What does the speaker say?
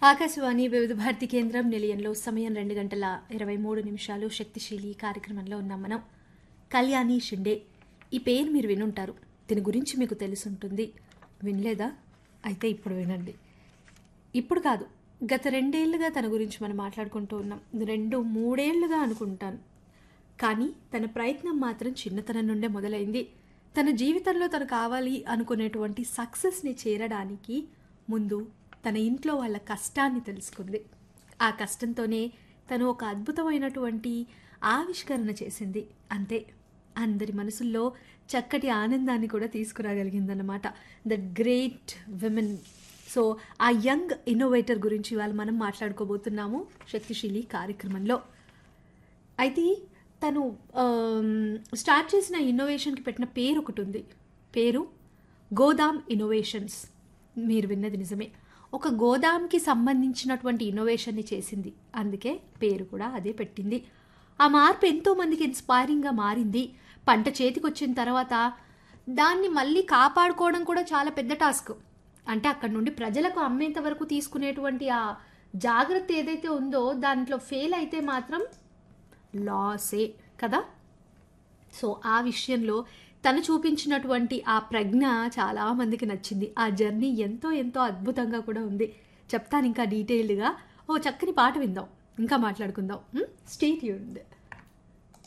ఆకాశవాణి వివిధ భారతి కేంద్రం నిలయంలో సమయం రెండు గంటల ఇరవై మూడు నిమిషాలు శక్తిశీలి కార్యక్రమంలో ఉన్నాం మనం కళ్యాణి షిండే ఈ పేరు మీరు వినుంటారు దీని గురించి మీకు తెలుసుంటుంది వినలేదా అయితే ఇప్పుడు వినండి ఇప్పుడు కాదు గత రెండేళ్లుగా తన గురించి మనం మాట్లాడుకుంటూ ఉన్నాం రెండు మూడేళ్లుగా అనుకుంటాను కానీ తన ప్రయత్నం మాత్రం చిన్నతనం నుండే మొదలైంది తన జీవితంలో తను కావాలి అనుకునేటువంటి సక్సెస్ని చేరడానికి ముందు తన ఇంట్లో వాళ్ళ కష్టాన్ని తెలుసుకుంది ఆ కష్టంతోనే తను ఒక అద్భుతమైనటువంటి ఆవిష్కరణ చేసింది అంతే అందరి మనసుల్లో చక్కటి ఆనందాన్ని కూడా తీసుకురాగలిగిందన్నమాట the great women so uh young innovator గురించి ఇవాళ మనం మాట్లాడుకోబోతున్నాము శక్తిశీలి కార్యక్రమంలో అయితే తను ఆమ్, స్టార్ట్ చేసిన ఇన్నోవేషన్కి పెట్టిన పేరు ఒకటి ఉంది పేరు గోదాం ఇన్నోవేషన్స్ మీరు విన్నది నిజమే ఒక గోదాంకి సంబంధించినటువంటి ఇన్నోవేషన్ని చేసింది అందుకే పేరు కూడా అదే పెట్టింది ఆ మార్పు ఎంతో మందికి ఇన్స్పైరింగ్గా మారింది పంట చేతికి వచ్చిన తర్వాత దాన్ని మళ్ళీ కాపాడుకోవడం కూడా చాలా పెద్ద టాస్క్ అంటే అక్కడ నుండి ప్రజలకు అమ్మేంత వరకు తీసుకునేటువంటి ఆ జాగ్రత్త ఏదైతే ఉందో దాంట్లో ఫెయిల్ అయితే మాత్రం లాసే కదా సో ఆ విషయంలో తను చూపించినటువంటి ఆ ప్రజ్ఞ చాలా మందికి నచ్చింది ఆ జర్నీ ఎంతో ఎంతో అద్భుతంగా కూడా ఉంది చెప్తాను ఇంకా డీటెయిల్డ్గా ఓ చక్కని పాట విందాం ఇంకా మాట్లాడుకుందాం స్టేట్ యూన్డ్